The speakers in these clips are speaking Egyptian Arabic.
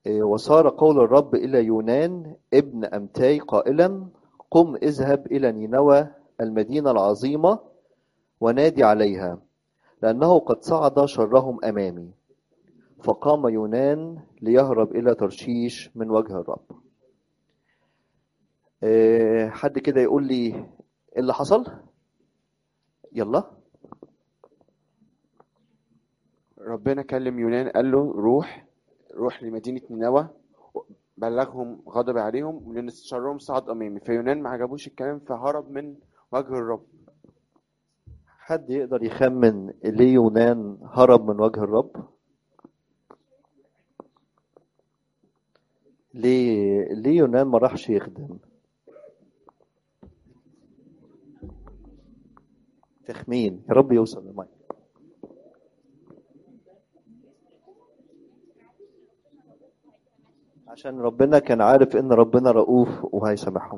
إيه، وصار قول الرب إلى يونان ابن أمتاي قائلا قم اذهب إلى نينوى المدينة العظيمة ونادي عليها لأنه قد صعد شرهم أمامي فقام يونان ليهرب إلى ترشيش من وجه الرب إيه، حد كده يقول لي إيه اللي حصل يلا ربنا كلم يونان قال له روح روح لمدينة نينوى بلغهم غضب عليهم لأن شرهم صعد أمامي فيونان ما عجبوش الكلام فهرب من وجه الرب حد يقدر يخمن ليه يونان هرب من وجه الرب ليه ليه يونان ما راحش يخدم تخمين يا رب يوصل للمايك عشان ربنا كان عارف ان ربنا رؤوف وهيسامحهم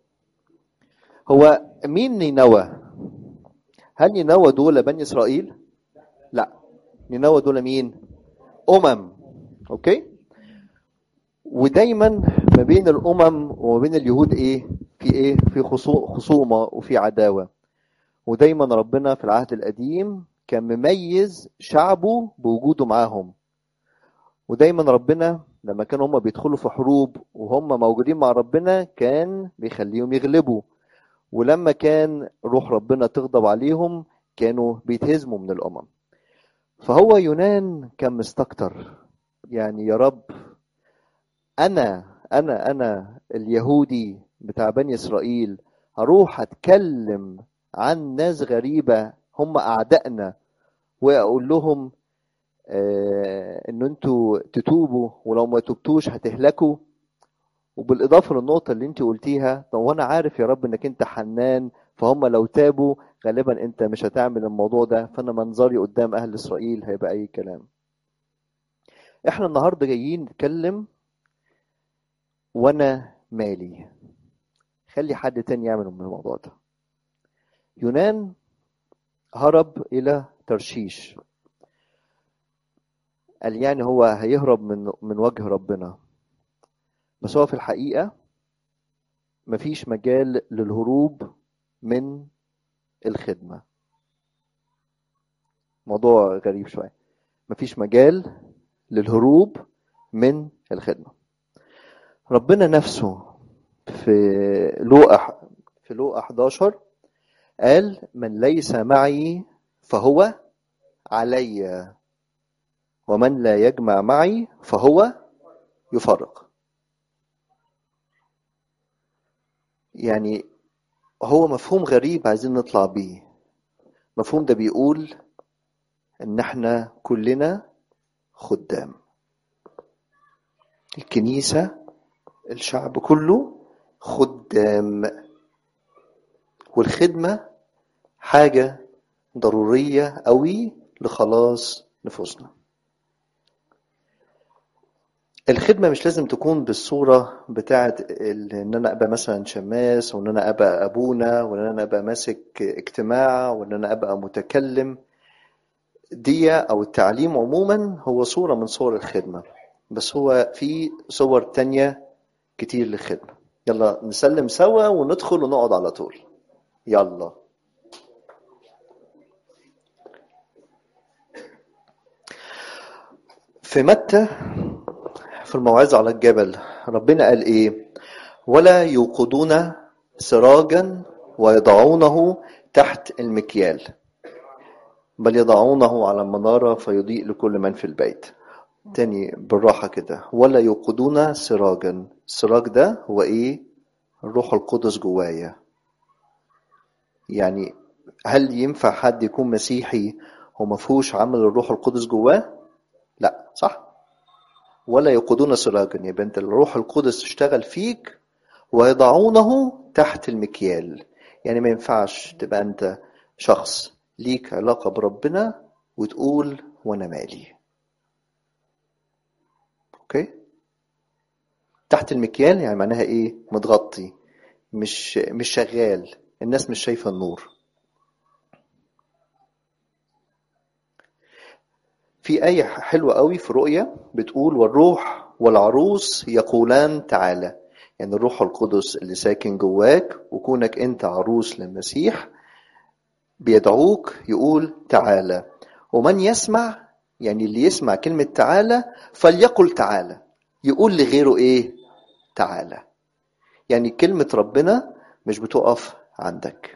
هو مين نينوى هل نينوى دول بني اسرائيل لا نينوى دول مين امم اوكي ودايما ما بين الامم وما بين اليهود ايه في ايه في خصو- خصومه وفي عداوه ودايما ربنا في العهد القديم كان مميز شعبه بوجوده معاهم ودايما ربنا لما كانوا هم بيدخلوا في حروب وهم موجودين مع ربنا كان بيخليهم يغلبوا ولما كان روح ربنا تغضب عليهم كانوا بيتهزموا من الأمم فهو يونان كان مستكتر يعني يا رب أنا أنا أنا اليهودي بتاع بني إسرائيل هروح أتكلم عن ناس غريبة هم أعدائنا وأقول لهم آه، إن أنتوا تتوبوا ولو ما تبتوش هتهلكوا وبالإضافة للنقطة اللي أنت قلتيها طب وأنا عارف يا رب إنك أنت حنان فهم لو تابوا غالبا أنت مش هتعمل الموضوع ده فأنا منظري قدام أهل إسرائيل هيبقى أي كلام إحنا النهاردة جايين نتكلم وأنا مالي خلي حد تاني يعمل من الموضوع ده يونان هرب إلى ترشيش قال يعني هو هيهرب من من وجه ربنا بس هو في الحقيقة مفيش مجال للهروب من الخدمة موضوع غريب شوية مفيش مجال للهروب من الخدمة ربنا نفسه في لوقا في لوقا 11 قال من ليس معي فهو علي ومن لا يجمع معي فهو يفرق يعني هو مفهوم غريب عايزين نطلع بيه مفهوم ده بيقول ان احنا كلنا خدام الكنيسة الشعب كله خدام والخدمة حاجة ضرورية قوي لخلاص نفوسنا الخدمة مش لازم تكون بالصورة بتاعت ال- ان انا ابقى مثلا شماس وان انا ابقى ابونا وان انا ابقى ماسك اجتماع وان انا ابقى متكلم دي او التعليم عموما هو صورة من صور الخدمة بس هو في صور تانية كتير للخدمة يلا نسلم سوا وندخل ونقعد على طول يلا في متى في الموعظة على الجبل ربنا قال ايه ولا يوقدون سراجا ويضعونه تحت المكيال بل يضعونه على المنارة فيضيء لكل من في البيت تاني بالراحة كده ولا يوقدون سراجا السراج ده هو ايه الروح القدس جوايا يعني هل ينفع حد يكون مسيحي وما فيهوش عمل الروح القدس جواه لا صح ولا يوقدون سراجا يبقى انت الروح القدس اشتغل فيك ويضعونه تحت المكيال يعني ما ينفعش تبقى انت شخص ليك علاقة بربنا وتقول وانا مالي اوكي تحت المكيال يعني معناها ايه متغطي مش مش شغال الناس مش شايفة النور في آية حلوة قوي في رؤية بتقول والروح والعروس يقولان تعالى يعني الروح القدس اللي ساكن جواك وكونك انت عروس للمسيح بيدعوك يقول تعالى ومن يسمع يعني اللي يسمع كلمة تعالى فليقل تعالى يقول لغيره ايه تعالى يعني كلمة ربنا مش بتقف عندك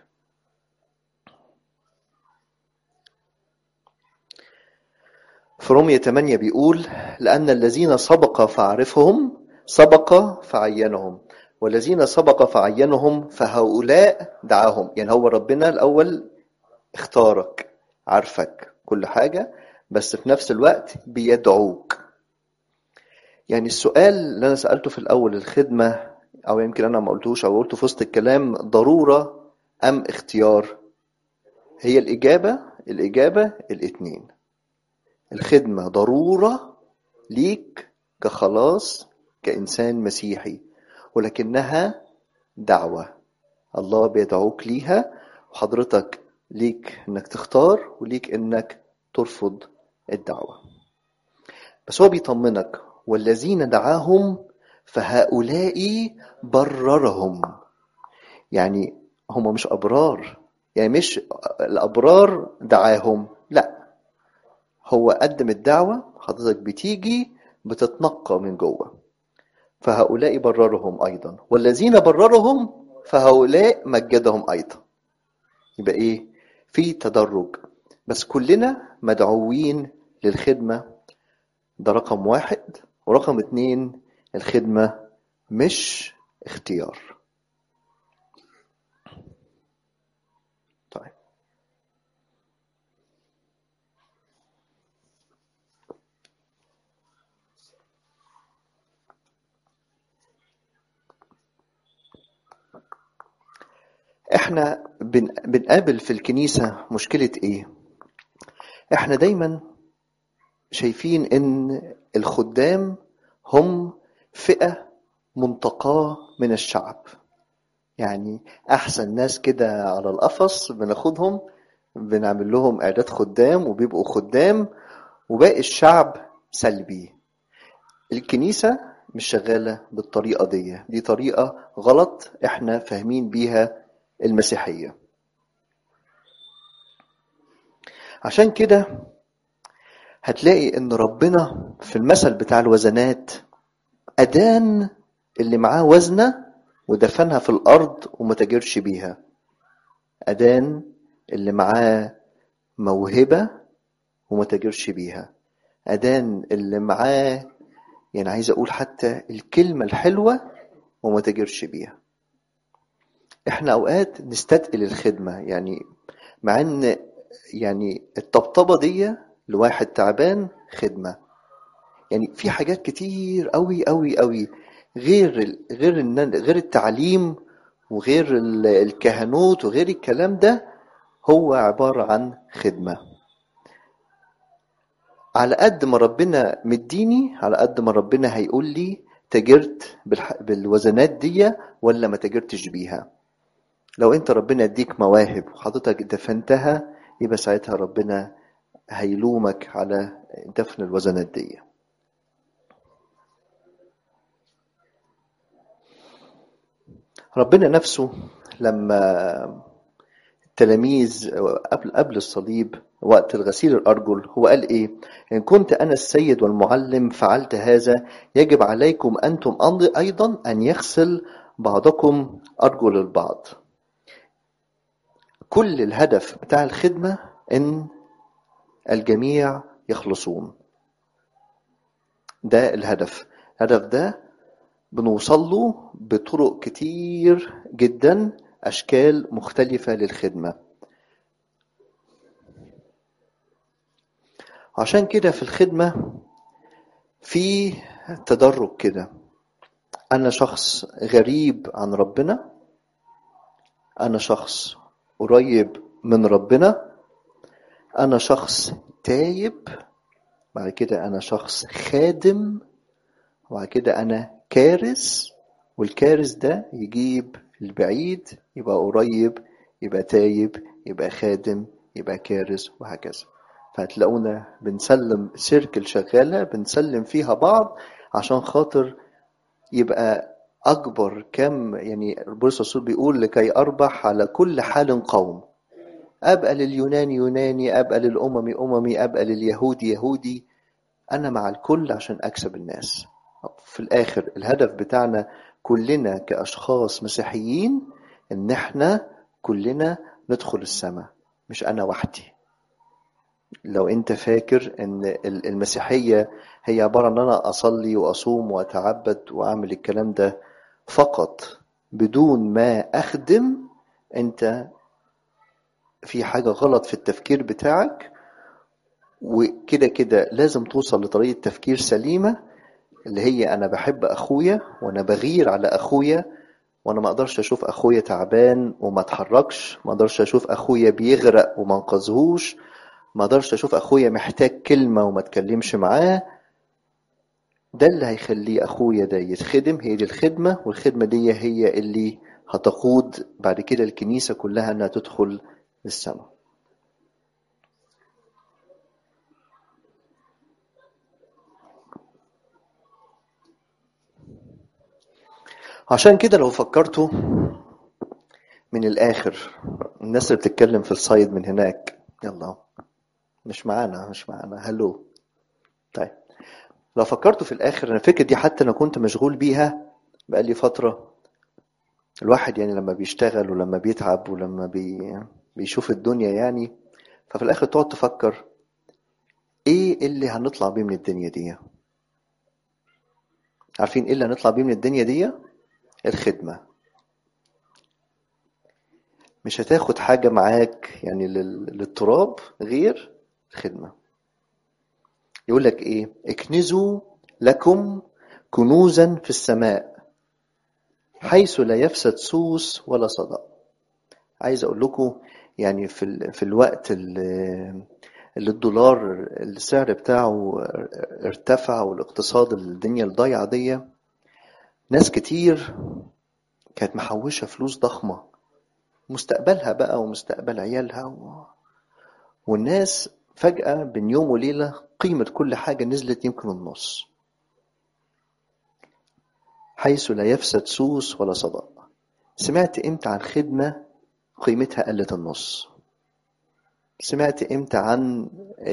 في رومية 8 بيقول لأن الذين سبق فعرفهم سبق فعينهم والذين سبق فعينهم فهؤلاء دعاهم يعني هو ربنا الأول اختارك عارفك كل حاجة بس في نفس الوقت بيدعوك يعني السؤال اللي أنا سألته في الأول الخدمة أو يمكن أنا ما قلتوش أو قلته في وسط الكلام ضرورة أم اختيار هي الإجابة الإجابة الاتنين الخدمة ضرورة ليك كخلاص كإنسان مسيحي ولكنها دعوة الله بيدعوك ليها وحضرتك ليك انك تختار وليك انك ترفض الدعوة بس هو بيطمنك والذين دعاهم فهؤلاء بررهم يعني هم مش أبرار يعني مش الأبرار دعاهم لا هو قدم الدعوة حضرتك بتيجي بتتنقى من جوه فهؤلاء بررهم أيضا والذين بررهم فهؤلاء مجدهم أيضا يبقى إيه في تدرج بس كلنا مدعوين للخدمة ده رقم واحد ورقم اتنين الخدمة مش اختيار طيب احنا بن... بنقابل في الكنيسة مشكلة ايه احنا دايما شايفين ان الخدام هم فئة منتقاة من الشعب يعني احسن ناس كده على القفص بناخدهم بنعمل لهم اعداد خدام وبيبقوا خدام وباقي الشعب سلبي الكنيسة مش شغالة بالطريقة دي دي طريقة غلط احنا فاهمين بيها المسيحية عشان كده هتلاقي ان ربنا في المثل بتاع الوزنات أدان اللي معاه وزنة ودفنها في الأرض وما تاجرش بيها أدان اللي معاه موهبة وما تاجرش بيها أدان اللي معاه يعني عايز أقول حتى الكلمة الحلوة وما تاجرش بيها احنا اوقات نستثقل الخدمه يعني مع ان يعني الطبطبه دي لواحد تعبان خدمه يعني في حاجات كتير قوي قوي قوي غير ال- غير الن- غير التعليم وغير ال- الكهنوت وغير الكلام ده هو عباره عن خدمه على قد ما ربنا مديني على قد ما ربنا هيقول لي تاجرت بالح- بالوزنات دي ولا ما تاجرتش بيها لو انت ربنا يديك مواهب وحضرتك دفنتها يبقى ساعتها ربنا هيلومك على دفن الوزنات دي ربنا نفسه لما التلاميذ قبل قبل الصليب وقت الغسيل الأرجل هو قال إيه؟ إن كنت أنا السيد والمعلم فعلت هذا يجب عليكم أنتم أيضا أن يغسل بعضكم أرجل البعض. كل الهدف بتاع الخدمة إن الجميع يخلصون. ده الهدف. الهدف ده بنوصل له بطرق كتير جدا أشكال مختلفة للخدمة. عشان كده في الخدمة في تدرج كده أنا شخص غريب عن ربنا أنا شخص قريب من ربنا أنا شخص تايب بعد كده أنا شخص خادم وبعد كده أنا كارث والكارث ده يجيب البعيد يبقى قريب يبقى تايب يبقى خادم يبقى كارث وهكذا فهتلاقونا بنسلم سيركل شغالة بنسلم فيها بعض عشان خاطر يبقى أكبر كم يعني بولس الرسول بيقول لكي أربح على كل حال قوم أبقى لليوناني يوناني أبقى للأممي أممي أبقى لليهودي يهودي أنا مع الكل عشان أكسب الناس في الآخر الهدف بتاعنا كلنا كأشخاص مسيحيين إن إحنا كلنا ندخل السماء مش أنا وحدي لو أنت فاكر إن المسيحية هي عبارة إن أنا أصلي وأصوم وأتعبد وأعمل الكلام ده فقط بدون ما أخدم أنت في حاجة غلط في التفكير بتاعك وكده كده لازم توصل لطريقة تفكير سليمة اللي هي أنا بحب أخويا وأنا بغير على أخويا وأنا ما أقدرش أشوف أخويا تعبان وما أتحركش ما أقدرش أشوف أخويا بيغرق وما أنقذهوش ما أقدرش أشوف أخويا محتاج كلمة وما أتكلمش معاه ده اللي هيخليه أخويا ده يتخدم هي دي الخدمة والخدمة دي هي اللي هتقود بعد كده الكنيسة كلها إنها تدخل السماء عشان كده لو فكرتوا من الآخر الناس اللي بتتكلم في الصيد من هناك يلا مش معانا مش معانا هلو طيب لو فكرتوا في الآخر أنا الفكرة دي حتى أنا كنت مشغول بيها بقالي فترة الواحد يعني لما بيشتغل ولما بيتعب ولما بي بيشوف الدنيا يعني ففي الآخر تقعد تفكر إيه اللي هنطلع بيه من الدنيا دي عارفين إيه اللي هنطلع بيه من الدنيا دي الخدمة مش هتاخد حاجة معاك يعني للتراب غير الخدمة يقول لك ايه اكنزوا لكم كنوزا في السماء حيث لا يفسد سوس ولا صدأ عايز اقول لكم يعني في ال... في الوقت اللي الدولار السعر بتاعه ارتفع والاقتصاد الدنيا الضايعة دي ناس كتير كانت محوشة فلوس ضخمة مستقبلها بقى ومستقبل عيالها و... والناس فجأة بين يوم وليلة قيمة كل حاجة نزلت يمكن النص حيث لا يفسد سوس ولا صدأ سمعت امتى عن خدمة قيمتها قلت النص سمعت امتى عن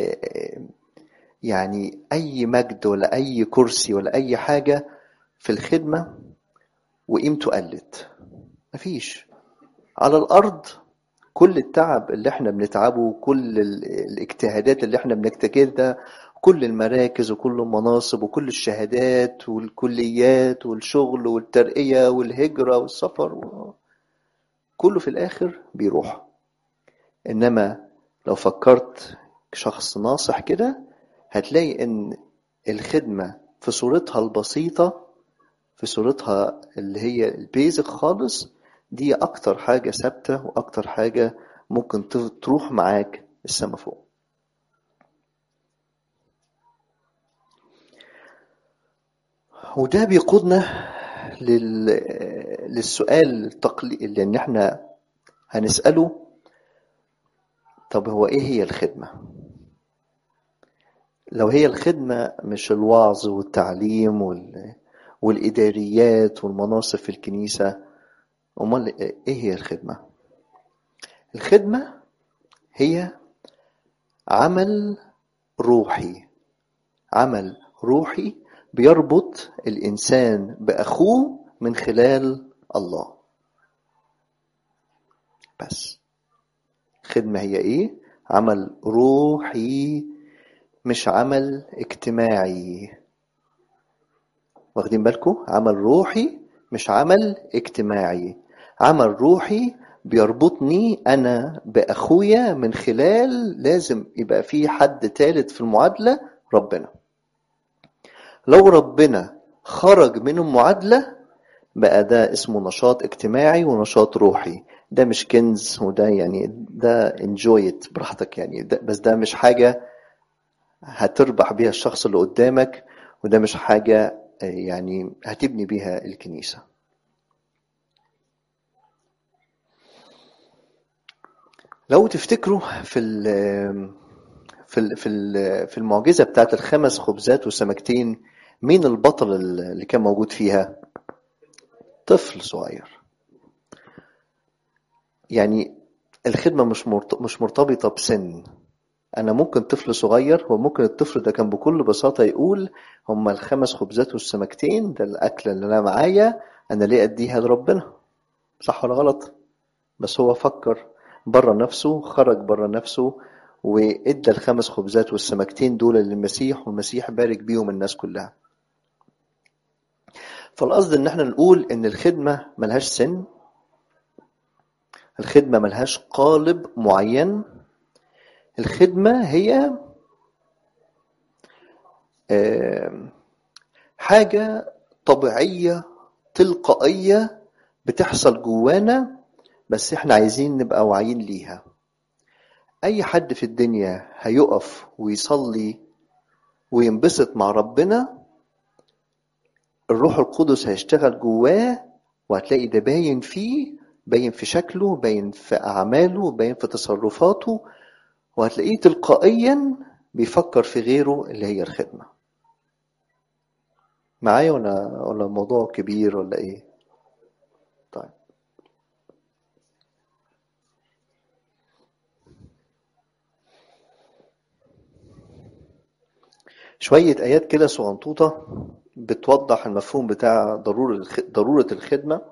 يعني اي مجد ولا اي كرسي ولا اي حاجة في الخدمة وقيمته قلت مفيش على الارض كل التعب اللي احنا بنتعبه كل الاجتهادات اللي احنا بنجتهدها كل المراكز وكل المناصب وكل الشهادات والكليات والشغل والترقية والهجرة والسفر و... كله في الآخر بيروح إنما لو فكرت شخص ناصح كده هتلاقي إن الخدمة في صورتها البسيطة في صورتها اللي هي البيزك خالص دي أكتر حاجة ثابتة وأكتر حاجة ممكن تروح معاك السما فوق وده بيقودنا لل... للسؤال التقليدي اللي ان احنا هنسأله طب هو ايه هي الخدمة لو هي الخدمة مش الوعظ والتعليم وال... والإداريات والمناصب في الكنيسة أمال إيه هي الخدمة؟ الخدمة هي عمل روحي عمل روحي بيربط الإنسان بأخوه من خلال الله بس خدمة هي إيه؟ عمل روحي مش عمل اجتماعي واخدين بالكم؟ عمل روحي مش عمل اجتماعي عمل روحي بيربطني أنا بأخويا من خلال لازم يبقى في حد تالت في المعادلة ربنا لو ربنا خرج من المعادلة بقى ده اسمه نشاط اجتماعي ونشاط روحي ده مش كنز وده يعني ده انجويت براحتك يعني ده بس ده مش حاجة هتربح بيها الشخص اللي قدامك وده مش حاجة يعني هتبني بيها الكنيسة لو تفتكروا في ال في ال في ال في المعجزة بتاعت الخمس خبزات وسمكتين مين البطل اللي كان موجود فيها طفل صغير يعني الخدمة مش مرت- مش مرتبطة بسن أنا ممكن طفل صغير وممكن الطفل ده كان بكل بساطة يقول هما الخمس خبزات والسمكتين ده الأكل اللي أنا معايا أنا ليه أديها لربنا صح ولا غلط بس هو فكر بره نفسه خرج بره نفسه وادى الخمس خبزات والسمكتين دول للمسيح والمسيح بارك بيهم الناس كلها فالقصد ان احنا نقول ان الخدمة ملهاش سن الخدمة ملهاش قالب معين الخدمة هي آم، حاجة طبيعية تلقائية بتحصل جوانا بس احنا عايزين نبقى واعيين ليها اي حد في الدنيا هيقف ويصلي وينبسط مع ربنا الروح القدس هيشتغل جواه وهتلاقي ده باين فيه باين في شكله باين في أعماله باين في تصرفاته وهتلاقيه تلقائيا بيفكر في غيره اللي هي الخدمة معايا ولا ولا الموضوع كبير ولا ايه طيب شوية آيات كده صغنطوطة بتوضح المفهوم بتاع ضرورة الخ- ضرورة الخدمة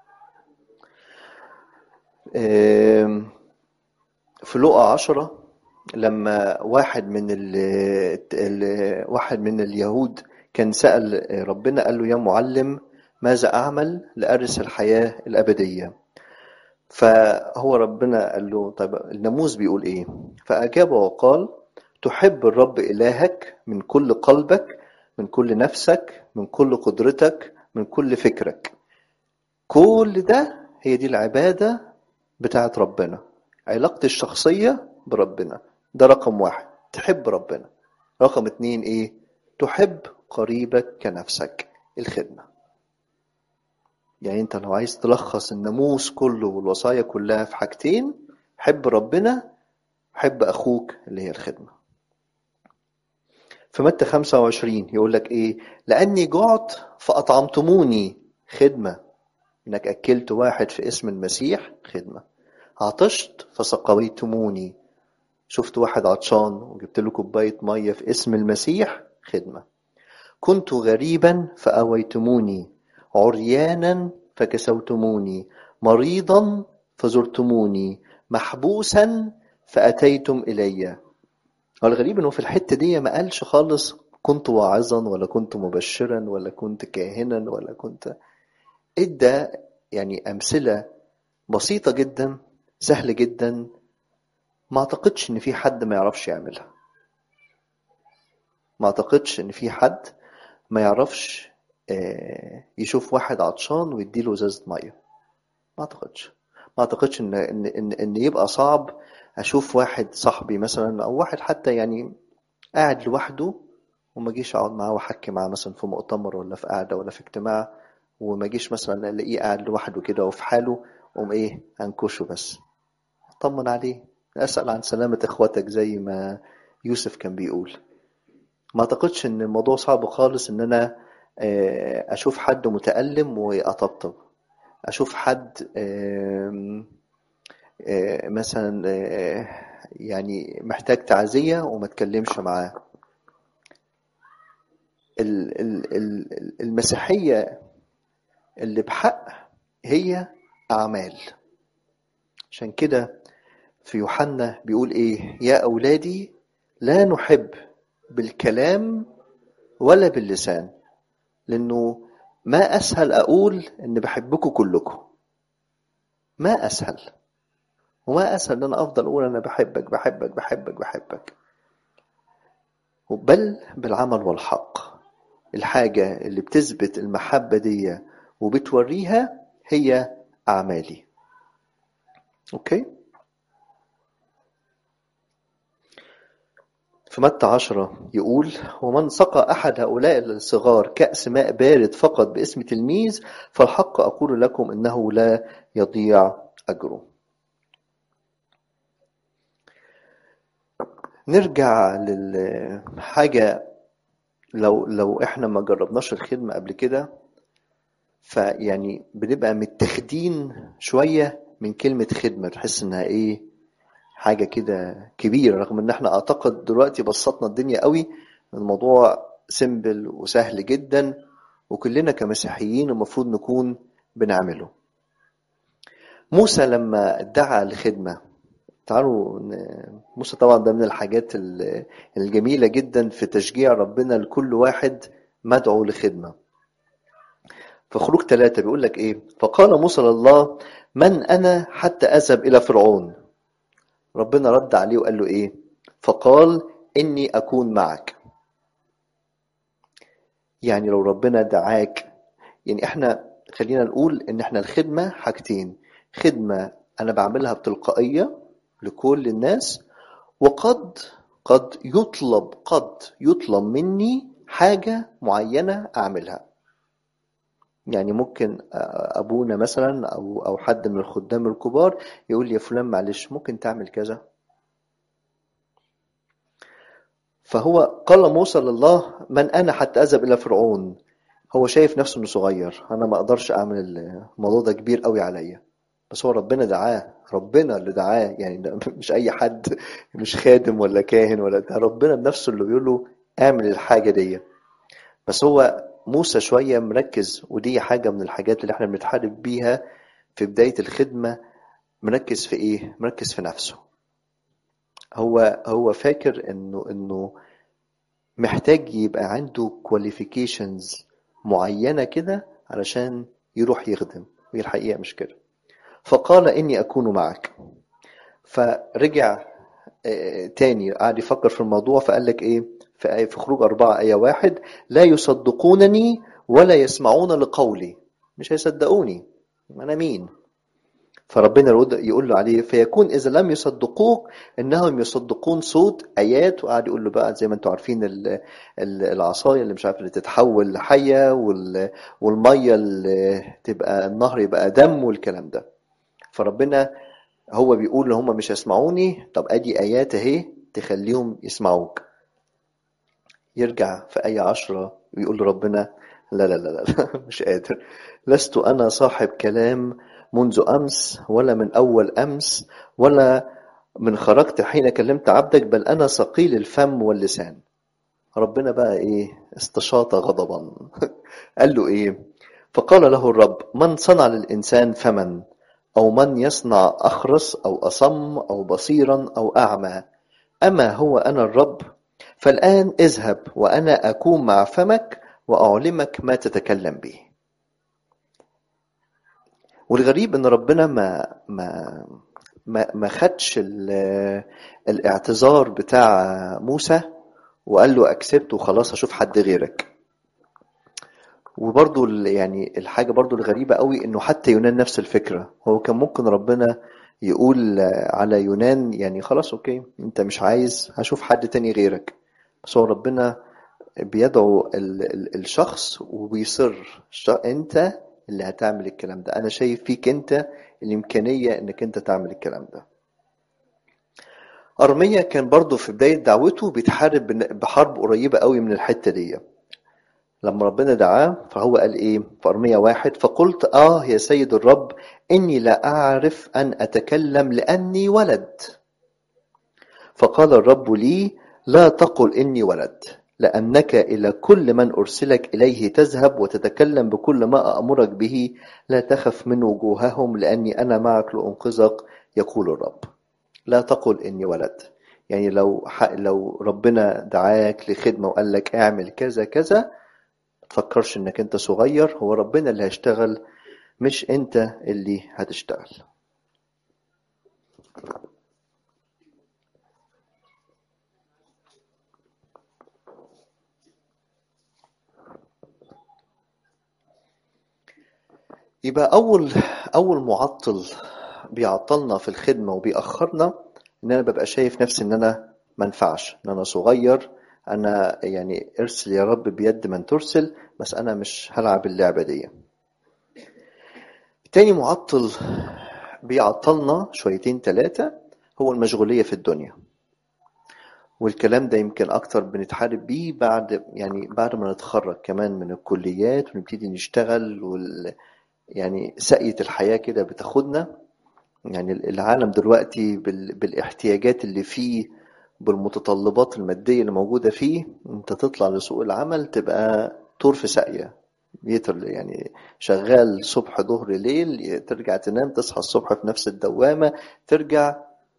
آم، في لقا عشرة لما واحد من ال ال واحد من اليهود كان سأل ربنا قال له يا معلم ماذا أعمل لأرث الحياة الأبدية فهو ربنا قال له طيب الناموس بيقول إيه فأجاب وقال تحب الرب إلهك من كل قلبك من كل نفسك من كل قدرتك من كل فكرك كل ده هي دي العبادة بتاعت ربنا علاقتي الشخصية بربنا ده رقم واحد تحب ربنا رقم اتنين ايه تحب قريبك كنفسك الخدمة يعني انت لو عايز تلخص الناموس كله والوصايا كلها في حاجتين حب ربنا حب اخوك اللي هي الخدمة في متى 25 يقول لك ايه لاني جعت فاطعمتموني خدمة انك اكلت واحد في اسم المسيح خدمة عطشت فسقيتموني شفت واحد عطشان وجبت له كوباية مية في اسم المسيح خدمة كنت غريبا فأويتموني عريانا فكسوتموني مريضا فزرتموني محبوسا فأتيتم إلي هو الغريب انه في الحتة دي ما قالش خالص كنت واعظا ولا كنت مبشرا ولا كنت كاهنا ولا كنت ادى يعني أمثلة بسيطة جدا سهل جدا ما اعتقدش ان في حد ما يعرفش يعملها ما اعتقدش ان في حد ما يعرفش آه، يشوف واحد عطشان ويديله ازازة مية ما اعتقدش ما اعتقدش ان ان ان, إن يبقى صعب اشوف واحد صاحبي مثلا او واحد حتى يعني قاعد لوحده وما اجيش اقعد معاه واحكي معاه مثلا في مؤتمر ولا في قعده ولا في اجتماع وما اجيش مثلا الاقيه قاعد لوحده كده وفي حاله قوم ايه انكشه بس اطمن عليه اسال عن سلامه اخواتك زي ما يوسف كان بيقول ما اعتقدش ان الموضوع صعب خالص ان انا آه، اشوف حد متألم واطبطب اشوف حد آم، آه، مثلا آه، يعني محتاج تعزية وما اتكلمش معاه ال- ال- ال- المسيحية اللي بحق هي أعمال عشان كده في يوحنا بيقول إيه يا أولادي لا نحب بالكلام ولا باللسان لأنه ما أسهل أقول إن بحبكم كلكم ما أسهل وما أسهل إن أنا أفضل أقول أنا بحبك بحبك بحبك بحبك بل بالعمل والحق الحاجة اللي بتثبت المحبة دي وبتوريها هي أعمالي أوكي في متى عشرة يقول ومن سقى أحد هؤلاء الصغار كأس ماء بارد فقط باسم تلميذ فالحق أقول لكم إنه لا يضيع أجره نرجع للحاجة لو لو احنا ما جربناش الخدمة قبل كده فيعني بنبقى متاخدين شوية من كلمة خدمة تحس انها ايه حاجة كده كبيرة رغم ان احنا اعتقد دلوقتي بسطنا الدنيا قوي الموضوع سيمبل وسهل جدا وكلنا كمسيحيين المفروض نكون بنعمله موسى لما دعا لخدمة تعالوا ن- موسى طبعا ده من الحاجات ال- الجميلة جدا في تشجيع ربنا لكل واحد مدعو لخدمة في خروج ثلاثة بيقول لك ايه فقال موسى لله من انا حتى اذهب الى فرعون ربنا رد عليه وقال له ايه فقال اني اكون معك يعني لو ربنا دعاك يعني احنا خلينا نقول ان احنا الخدمة حاجتين خدمة انا بعملها بتلقائية لكل الناس وقد قد يطلب قد يطلب مني حاجة معينة اعملها يعني ممكن ابونا مثلا او او حد من الخدام الكبار يقول لي يا فلان معلش ممكن تعمل كذا فهو قال موسى لله من انا حتى اذهب الى فرعون هو شايف نفسه انه صغير انا ما اقدرش اعمل الموضوع ده كبير قوي عليا بس هو ربنا دعاه ربنا اللي دعاه يعني ده مش اي حد مش خادم ولا كاهن ولا ده ربنا بنفسه اللي بيقول له اعمل الحاجه دي بس هو موسى شويه مركز ودي حاجه من الحاجات اللي احنا بنتحارب بيها في بدايه الخدمه مركز في ايه مركز في نفسه هو هو فاكر انه انه محتاج يبقى عنده كواليفيكيشنز معينة كده علشان يروح يخدم وهي الحقيقة مش كده فقال إني أكون معك فرجع آه، تاني قعد يفكر في الموضوع فقال لك إيه في آية- في خروج أربعة آية واحد لا يصدقونني ولا يسمعون لقولي مش هيصدقوني أنا مين فربنا يرد يقول له عليه فيكون اذا لم يصدقوك انهم يصدقون صوت ايات وقعد يقول له بقى زي ما انتم عارفين ال- ال- العصايه اللي مش عارف اللي تتحول لحيه وال- والميه اللي تبقى النهر يبقى دم والكلام ده فربنا هو بيقول ان هم مش هيسمعوني طب ادي ايات اهي تخليهم يسمعوك يرجع في آية عشرة ويقول لربنا لا لا لا لا مش قادر لست أنا صاحب كلام منذ أمس ولا من أول أمس ولا من خرجت حين كلمت عبدك بل أنا ثقيل الفم واللسان ربنا بقى إيه استشاط غضبا قال له إيه فقال له الرب من صنع للإنسان فمن أو من يصنع أخرس أو أصم أو بصيرا أو أعمى أما هو أنا الرب فالآن اذهب وأنا أكون مع فمك وأعلمك ما تتكلم به والغريب ان ربنا ما ما ما ما خدش ال- الاعتذار بتاع موسى وقال له اكسبت وخلاص هشوف حد غيرك وبرضو ال- يعني الحاجة برضو الغريبة قوي انه حتى يونان نفس الفكرة هو كان ممكن ربنا يقول على يونان يعني خلاص اوكي انت مش عايز هشوف حد تاني غيرك بس هو ربنا بيدعو ال ال الشخص وبيصر ش- انت اللي هتعمل الكلام ده انا شايف فيك انت الامكانية انك انت تعمل الكلام ده ارميا كان برضو في بداية دعوته بيتحارب بن- بحرب قريبة قوي من الحتة دي لما ربنا دعاه فهو قال ايه في ارميا واحد فقلت اه يا سيد الرب اني لا اعرف ان اتكلم لاني ولد فقال الرب لي لا تقل إني ولد لأنك إلى كل من أرسلك إليه تذهب وتتكلم بكل ما أأمرك به لا تخف من وجوههم لأني أنا معك لأنقذك يقول الرب لا تقل إني ولد يعني لو ح- لو ربنا دعاك لخدمة وقال لك اعمل كذا كذا ما تفكرش إنك أنت صغير هو ربنا اللي هيشتغل مش أنت اللي هتشتغل يبقى أول أول معطل بيعطلنا في الخدمة وبيأخرنا إن أنا ببقى شايف نفسي إن أنا منفعش إن أنا صغير أنا يعني ارسل يا رب بيد من ترسل بس أنا مش هلعب اللعبة دي تاني معطل بيعطلنا شويتين تلاتة هو المشغولية في الدنيا والكلام ده يمكن اكتر بنتحارب بيه بعد يعني بعد ما نتخرج كمان من الكليات ونبتدي نشتغل وال يعني سقية الحياة كده بتاخدنا يعني العالم دلوقتي بال... بالاحتياجات اللي فيه بالمتطلبات المادية اللي موجودة فيه انت تطلع لسوق العمل تبقى طور في ساقية يتر يعني شغال صبح ظهر ليل ترجع تنام تصحى الصبح في نفس الدوامة ترجع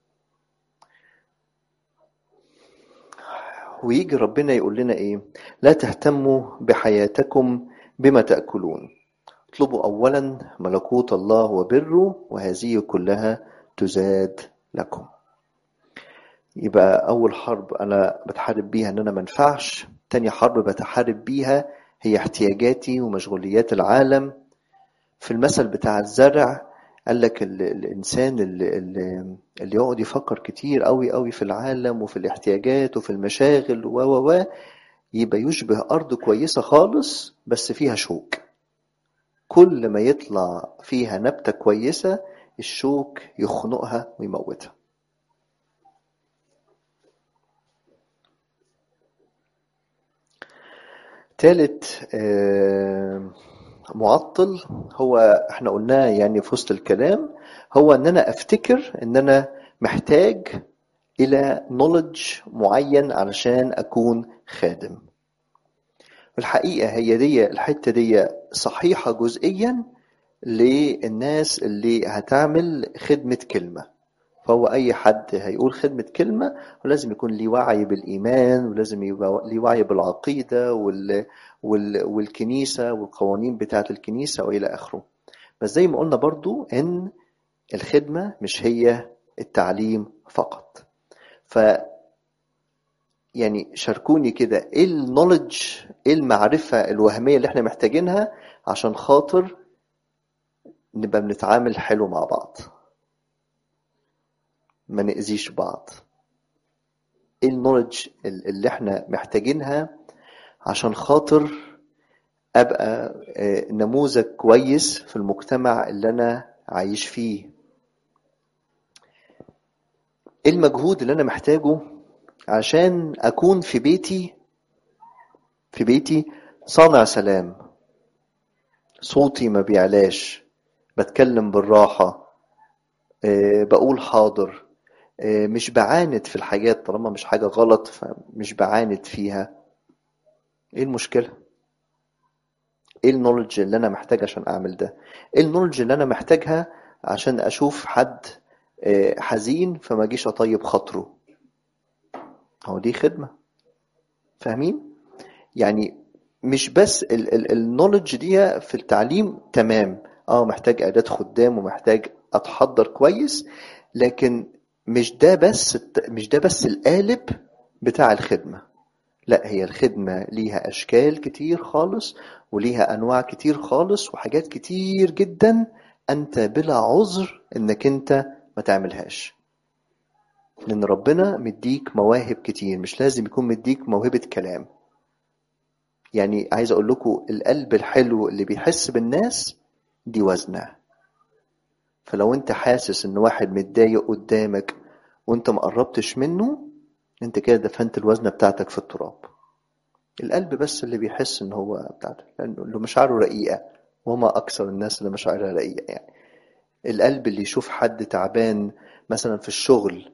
ويجي ربنا يقول لنا ايه لا تهتموا بحياتكم بما تأكلون اطلبوا اولا ملكوت الله وبره وهذه كلها تزاد لكم يبقى اول حرب انا بتحارب بيها ان انا منفعش تاني حرب بتحارب بيها هي احتياجاتي ومشغوليات العالم في المثل بتاع الزرع قال لك ال- الانسان اللي, اللي اللي يقعد يفكر كتير قوي قوي في العالم وفي الاحتياجات وفي المشاغل و و و يبقى يشبه ارض كويسه خالص بس فيها شوك كل ما يطلع فيها نبته كويسه الشوك يخنقها ويموتها تالت آه، معطل هو احنا قلناه يعني في وسط الكلام هو ان انا افتكر ان انا محتاج الى نولج معين علشان اكون خادم الحقيقة هي دي الحتة دي صحيحة جزئيا للناس اللي هتعمل خدمة كلمة فهو أي حد هيقول خدمة كلمة ولازم يكون ليه وعي بالإيمان ولازم يبقى ليه وعي بالعقيدة وال... وال... والكنيسة والقوانين بتاعة الكنيسة وإلى آخره بس زي ما قلنا برضو إن الخدمة مش هي التعليم فقط ف يعني شاركوني كده ايه النولج ايه المعرفة الوهمية اللي احنا محتاجينها عشان خاطر نبقى بنتعامل حلو مع بعض ما نأذيش بعض ايه النولج اللي احنا محتاجينها عشان خاطر ابقى آه، نموذج كويس في المجتمع اللي انا عايش فيه ايه المجهود اللي انا محتاجه عشان اكون في بيتي في بيتي صانع سلام صوتي ما بيعلاش بتكلم بالراحة آه، بقول حاضر آه، مش بعاند في الحاجات طالما مش حاجة غلط فمش بعاند فيها ايه المشكلة ايه النولج اللي انا محتاج عشان اعمل ده ايه النولج اللي انا محتاجها عشان اشوف حد آه، حزين فما اجيش اطيب خاطره هو دي خدمة فاهمين يعني مش بس النولج دي في التعليم تمام اه محتاج اداة خدام ومحتاج اتحضر كويس لكن مش ده بس الت- مش ده بس القالب بتاع الخدمة لا هي الخدمة ليها أشكال كتير خالص وليها أنواع كتير خالص وحاجات كتير جدا أنت بلا عذر إنك أنت ما تعملهاش لأن ربنا مديك مواهب كتير مش لازم يكون مديك موهبة كلام يعني عايز أقول لكم القلب الحلو اللي بيحس بالناس دي وزنه فلو أنت حاسس إن واحد متضايق قدامك وأنت مقربتش منه أنت كده دفنت الوزنة بتاعتك في التراب القلب بس اللي بيحس إن هو بتاعته لأنه اللي مشاعره رقيقة وما أكثر الناس اللي مشاعرها رقيقة يعني القلب اللي يشوف حد تعبان مثلا في الشغل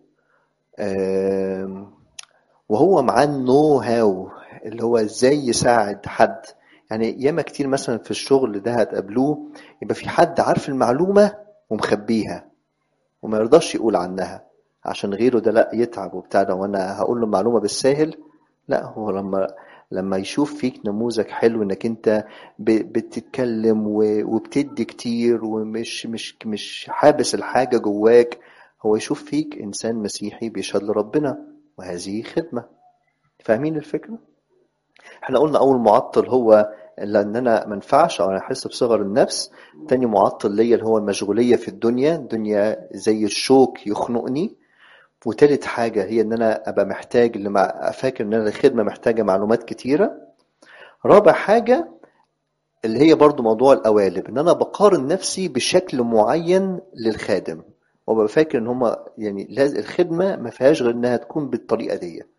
آم، وهو معاه النو هاو اللي هو ازاي يساعد حد يعني ياما كتير مثلا في الشغل ده هتقابلوه يبقى في حد عارف المعلومة ومخبيها وما يرضاش يقول عنها عشان غيره ده لا يتعب وبتاع ده وانا هقول له المعلومة بالساهل لا هو لما لما يشوف فيك نموذج حلو انك انت ب- بتتكلم و- وبتدي كتير ومش مش مش حابس الحاجة جواك هو يشوف فيك انسان مسيحي بيشهد لربنا وهذه خدمة فاهمين الفكرة؟ احنا قلنا اول معطل هو لان انا ما انفعش او انا احس بصغر النفس تاني معطل ليا اللي هو المشغوليه في الدنيا الدنيا زي الشوك يخنقني وتالت حاجه هي ان انا ابقى محتاج اللي مع فاكر ان انا الخدمه محتاجه معلومات كتيره رابع حاجه اللي هي برضو موضوع القوالب ان انا بقارن نفسي بشكل معين للخادم وببقى فاكر ان هما يعني لازم الخدمه ما فيهاش غير انها تكون بالطريقه دي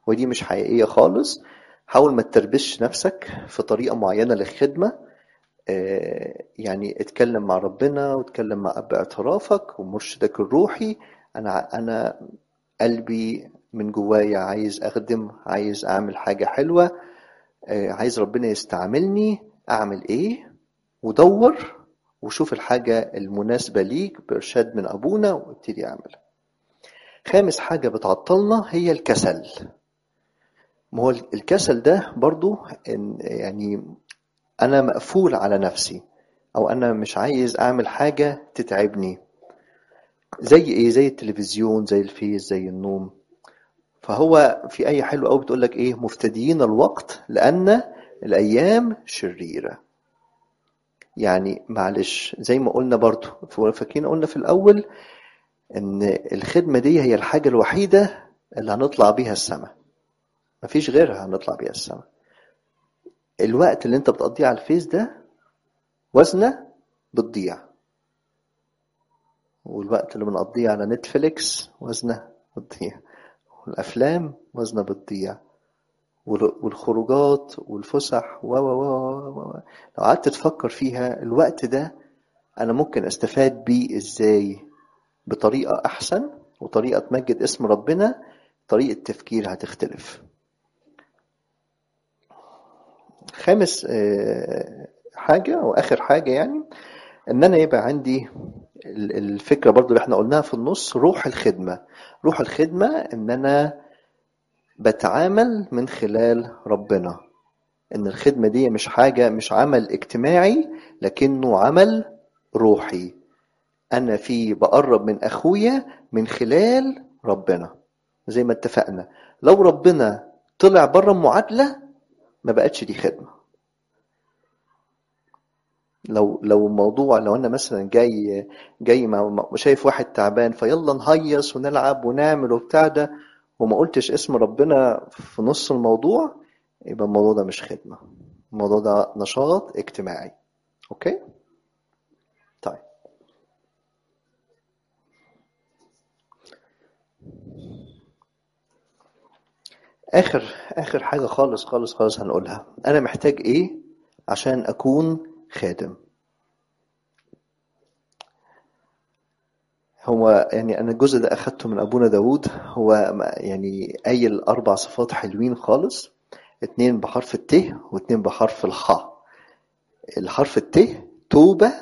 ودي مش حقيقية خالص حاول ما تتربسش نفسك في طريقة معينة للخدمة آه، يعني اتكلم مع ربنا واتكلم مع أب اعترافك ومرشدك الروحي أنا أنا قلبي من جوايا عايز أخدم عايز أعمل حاجة حلوة آه، عايز ربنا يستعملني أعمل إيه ودور وشوف الحاجة المناسبة ليك بإرشاد من أبونا وابتدي أعملها خامس حاجة بتعطلنا هي الكسل ما هو الكسل ده برضو إن يعني أنا مقفول على نفسي أو أنا مش عايز أعمل حاجة تتعبني زي إيه زي التلفزيون زي الفيس زي النوم فهو في آية حلوة أوي بتقول لك إيه مفتديين الوقت لأن الأيام شريرة يعني معلش زي ما قلنا برضو فاكرين قلنا في الأول إن الخدمة دي هي الحاجة الوحيدة اللي هنطلع بيها السماء مفيش غيرها هنطلع بيها السماء الوقت اللي انت بتقضيه على الفيس ده وزنه بتضيع والوقت اللي بنقضيه على نتفليكس وزنه بتضيع والافلام وزنه بتضيع وال- والخروجات والفسح و و و و و لو قعدت تفكر فيها الوقت ده انا ممكن استفاد بيه ازاي بطريقه احسن وطريقه تمجد اسم ربنا طريقه تفكير هتختلف خامس آه، حاجة أو آخر حاجة يعني إن أنا يبقى عندي ال- الفكرة برضو اللي احنا قلناها في النص روح الخدمة روح الخدمة إن أنا بتعامل من خلال ربنا إن الخدمة دي مش حاجة مش عمل اجتماعي لكنه عمل روحي أنا فيه بقرب من أخويا من خلال ربنا زي ما اتفقنا لو ربنا طلع بره المعادلة ما بقتش دي خدمة لو لو الموضوع لو انا مثلا جاي جاي مع مع- شايف واحد تعبان فيلا نهيص ونلعب ونعمل وبتاع ده وما قلتش اسم ربنا في نص الموضوع يبقى الموضوع ده مش خدمة الموضوع ده نشاط اجتماعي اوكي طيب اخر اخر حاجة خالص خالص خالص هنقولها انا محتاج ايه عشان اكون خادم هو يعني أنا الجزء ده أخدته من أبونا داود هو ما- يعني قايل أربع صفات حلوين خالص اتنين بحرف الت واتنين بحرف الخاء الحرف الت توبة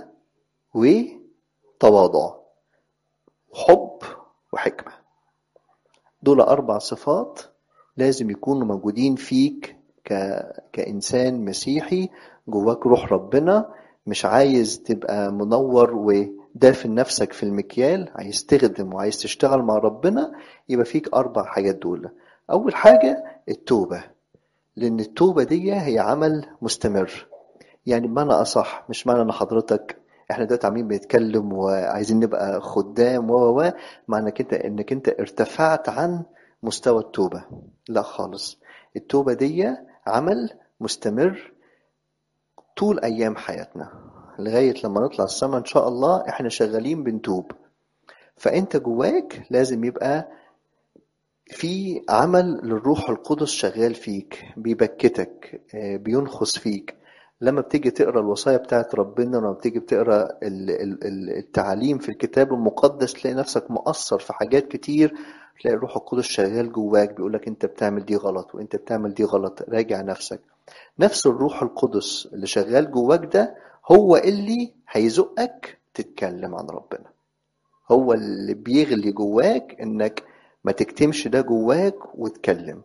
وتواضع حب وحكمة دول أربع صفات لازم يكونوا موجودين فيك ك... كإنسان مسيحي جواك روح ربنا مش عايز تبقى منور ودافن نفسك في المكيال عايز تخدم وعايز تشتغل مع ربنا يبقى فيك أربع حاجات دول أول حاجة التوبة لأن التوبة دي هي عمل مستمر يعني بمعنى أصح مش معنى إن حضرتك احنا دلوقتي عاملين بنتكلم وعايزين نبقى خدام و و و معنى كده انك انت ارتفعت عن مستوى التوبة لا خالص التوبة دي عمل مستمر طول ايام حياتنا لغاية لما نطلع السما ان شاء الله احنا شغالين بنتوب فانت جواك لازم يبقى في عمل للروح القدس شغال فيك بيبكتك آه، بينخس فيك لما بتيجي تقرا الوصايا بتاعت ربنا لما بتيجي بتقرا ال- ال- ال- التعاليم في الكتاب المقدس تلاقي نفسك مقصر في حاجات كتير تلاقي الروح القدس شغال جواك بيقولك انت بتعمل دي غلط وانت بتعمل دي غلط راجع نفسك نفس الروح القدس اللي شغال جواك ده هو اللي هيزقك تتكلم عن ربنا هو اللي بيغلي جواك انك ما تكتمش ده جواك وتكلم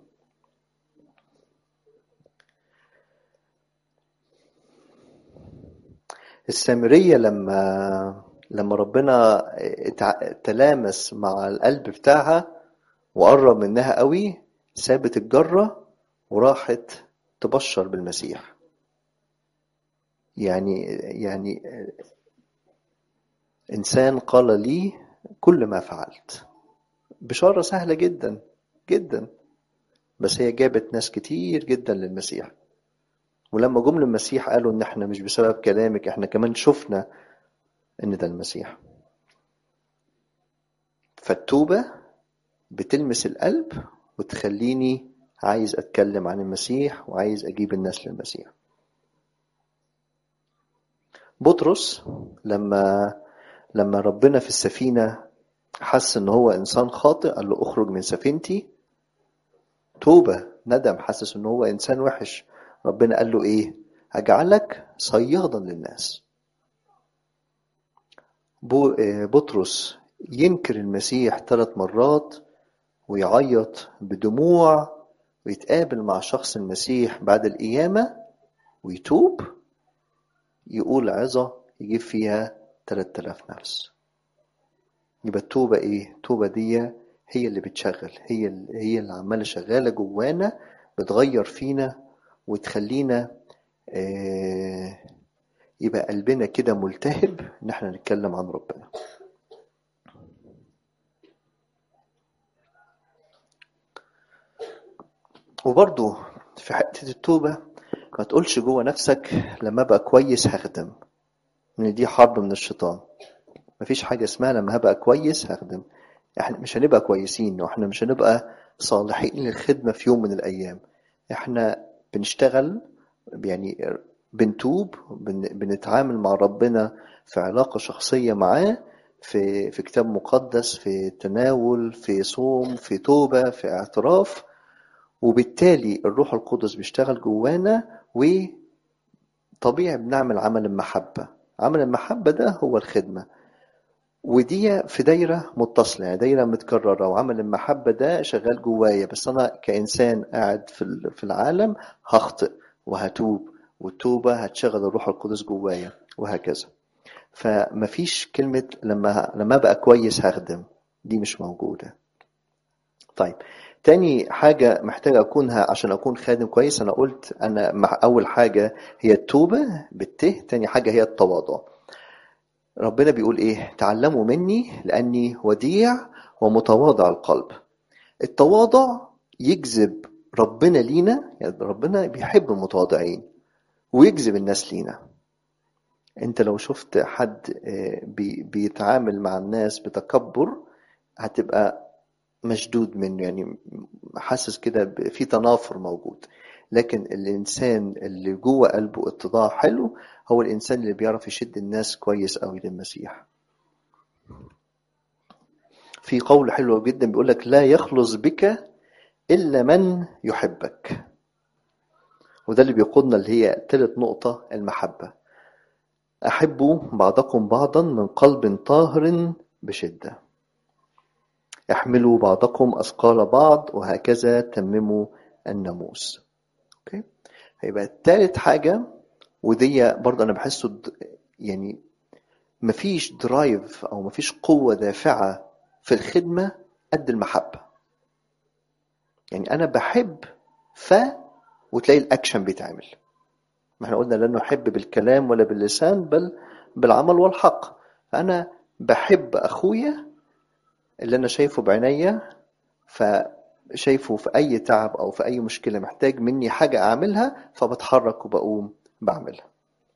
السامرية لما لما ربنا اتع- تلامس مع القلب بتاعها وقرب منها قوي سابت الجرة وراحت تبشر بالمسيح يعني يعني إنسان قال لي كل ما فعلت بشارة سهلة جدا جدا بس هي جابت ناس كتير جدا للمسيح ولما جم للمسيح قالوا ان احنا مش بسبب كلامك احنا كمان شفنا ان ده المسيح فالتوبة بتلمس القلب وتخليني عايز اتكلم عن المسيح وعايز اجيب الناس للمسيح بطرس لما لما ربنا في السفينة حس ان هو انسان خاطئ قال له اخرج من سفينتي توبة ندم حاسس ان هو انسان وحش ربنا قال له ايه هجعلك صيادا للناس بو- آه، بطرس ينكر المسيح ثلاث مرات ويعيط بدموع ويتقابل مع شخص المسيح بعد القيامة ويتوب يقول عظة يجيب فيها 3000 نفس يبقى التوبة ايه؟ التوبة دي هي اللي بتشغل هي اللي هي اللي عمالة شغالة جوانا بتغير فينا وتخلينا آه، يبقى قلبنا كده ملتهب ان احنا نتكلم عن ربنا وبرضو في حتة التوبة ما تقولش جوه نفسك لما ابقى كويس هخدم ان دي حرب من الشيطان مفيش حاجة اسمها لما هبقى كويس هخدم احنا مش هنبقى كويسين واحنا مش هنبقى صالحين للخدمة في يوم من الأيام احنا بنشتغل يعني بنتوب بن بنتعامل مع ربنا في علاقة شخصية معاه في في كتاب مقدس في تناول في صوم في توبة في اعتراف وبالتالي الروح القدس بيشتغل جوانا وطبيعي بنعمل عمل المحبة عمل المحبة ده هو الخدمة ودي في دايرة متصلة يعني دايرة متكررة وعمل المحبة ده شغال جوايا بس أنا كإنسان قاعد في ال- في العالم هخطئ وهتوب والتوبة هتشغل الروح القدس جوايا وهكذا فمفيش كلمة لما لما أبقى كويس هخدم دي مش موجودة طيب تاني حاجة محتاج أكونها عشان أكون خادم كويس أنا قلت أنا مع أول حاجة هي التوبة بالته تاني حاجة هي التواضع ربنا بيقول إيه تعلموا مني لأني وديع ومتواضع القلب التواضع يجذب ربنا لينا يعني ربنا بيحب المتواضعين ويجذب الناس لينا انت لو شفت حد آه، بي- بيتعامل مع الناس بتكبر هتبقى مشدود منه يعني حاسس كده ب- في تنافر موجود لكن الإنسان اللي جوه قلبه اتضاع حلو هو الإنسان اللي بيعرف يشد الناس كويس قوي للمسيح في قول حلو جدا بيقول لك لا يخلص بك إلا من يحبك وده اللي بيقودنا اللي هي تالت نقطة المحبة أحبوا بعضكم بعضا من قلب طاهر بشدة احملوا بعضكم أثقال بعض وهكذا تمموا الناموس اوكي هيبقى تالت حاجة ودي برضه أنا بحسه د- يعني مفيش درايف أو مفيش قوة دافعة في الخدمة قد المحبة يعني أنا بحب ف وتلاقي الأكشن بيتعمل ما احنا قلنا لا نحب بالكلام ولا باللسان بل بالعمل والحق فأنا بحب أخويا اللي أنا شايفه بعينيا فشايفه في أي تعب أو في أي مشكلة محتاج مني حاجة أعملها فبتحرك وبقوم بعملها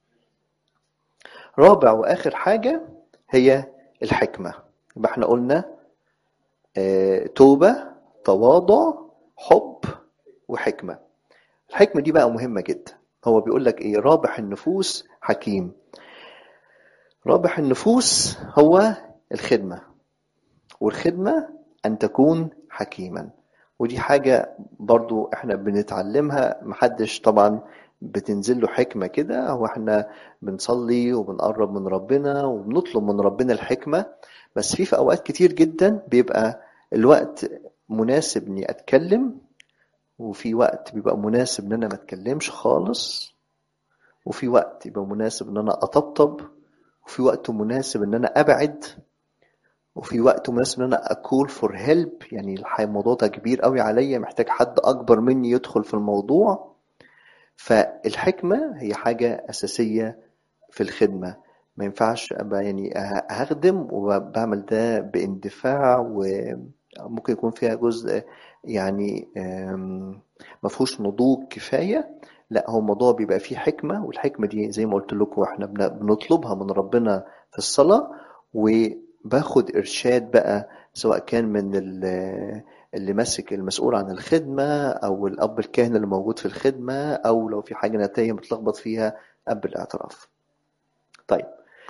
رابع وآخر حاجة هي الحكمة يبقى احنا قلنا آه، توبة تواضع حب وحكمة الحكمة دي بقى مهمة جدا هو بيقول لك ايه رابح النفوس حكيم رابح النفوس هو الخدمة والخدمة أن تكون حكيما ودي حاجة برضو احنا بنتعلمها محدش طبعا بتنزل له حكمة كده هو احنا بنصلي وبنقرب من ربنا وبنطلب من ربنا الحكمة بس في في أوقات كتير جدا بيبقى الوقت مناسب إني أتكلم وفي وقت بيبقى مناسب إن أنا ما أتكلمش خالص وفي وقت يبقى مناسب إن أنا أطبطب وفي وقت مناسب إن أنا أبعد وفي وقت مناسب ان انا اكول فور هيلب يعني الح- الموضوع ده كبير قوي عليا محتاج حد اكبر مني يدخل في الموضوع فالحكمة هي حاجة اساسية في الخدمة ما ينفعش ابقى يعني ه- هخدم وبعمل ده باندفاع وممكن يكون فيها جزء يعني آم، ما فيهوش نضوج كفاية لا هو الموضوع بيبقى فيه حكمة والحكمة دي زي ما قلت لكم احنا بن- بنطلبها من ربنا في الصلاة و باخد ارشاد بقى سواء كان من ال- اللي ماسك المسؤول عن الخدمه او الاب الكاهن اللي موجود في الخدمه او لو في حاجه انا تايه متلخبط فيها اب الاعتراف طيب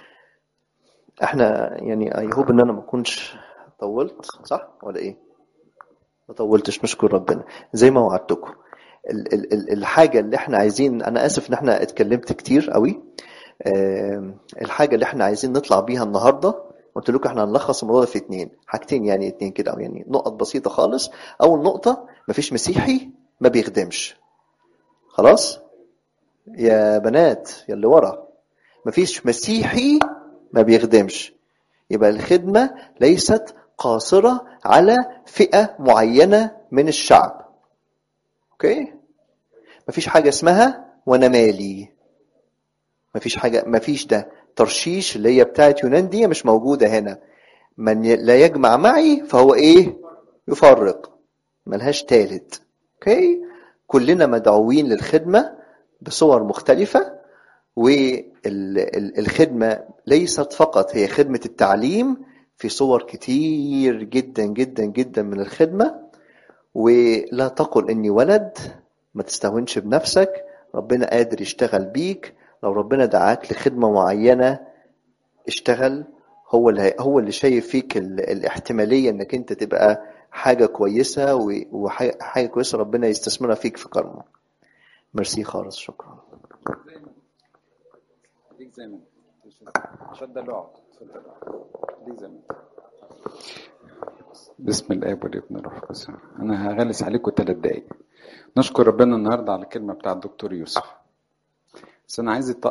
احنا يعني اي هوب ان انا ما اكونش طولت صح ولا ايه ما طولتش نشكر ربنا زي ما وعدتكم ال- ال- ال- الحاجه اللي احنا عايزين انا اسف ان احنا اتكلمت كتير قوي آم، الحاجه اللي احنا عايزين نطلع بيها النهارده قلت لكم احنا هنلخص الموضوع ده في اتنين حاجتين يعني اتنين كده او يعني نقط بسيطه خالص اول نقطه مفيش مسيحي ما بيخدمش خلاص يا بنات يا اللي ورا مفيش مسيحي ما بيخدمش يبقى الخدمة ليست قاصرة على فئة معينة من الشعب اوكي مفيش حاجة اسمها وانا مالي مفيش حاجة مفيش ده ترشيش اللي هي بتاعت يونان دي مش موجودة هنا من ي- لا يجمع معي فهو ايه يفرق ملهاش تالت اوكي كلنا مدعوين للخدمة بصور مختلفة والخدمة ليست فقط هي خدمة التعليم في صور كتير جدا جدا جدا من الخدمة ولا تقل إني ولد ما تستهونش بنفسك ربنا قادر يشتغل بيك لو ربنا دعاك لخدمة معينة اشتغل هو اللي هو اللي شايف فيك ال- الاحتمالية انك انت تبقى حاجة كويسة و- وحاجة حاجة كويسة ربنا يستثمرها فيك في كرمه ميرسي خالص شكرا ليك زي ما انت اتفضل اقعد اتفضل اقعد ليك زي ما انت بسم الاب والابن والروح القدس انا هغلس عليكم ثلاث دقايق نشكر ربنا النهارده على الكلمه بتاع الدكتور يوسف بس انا عايز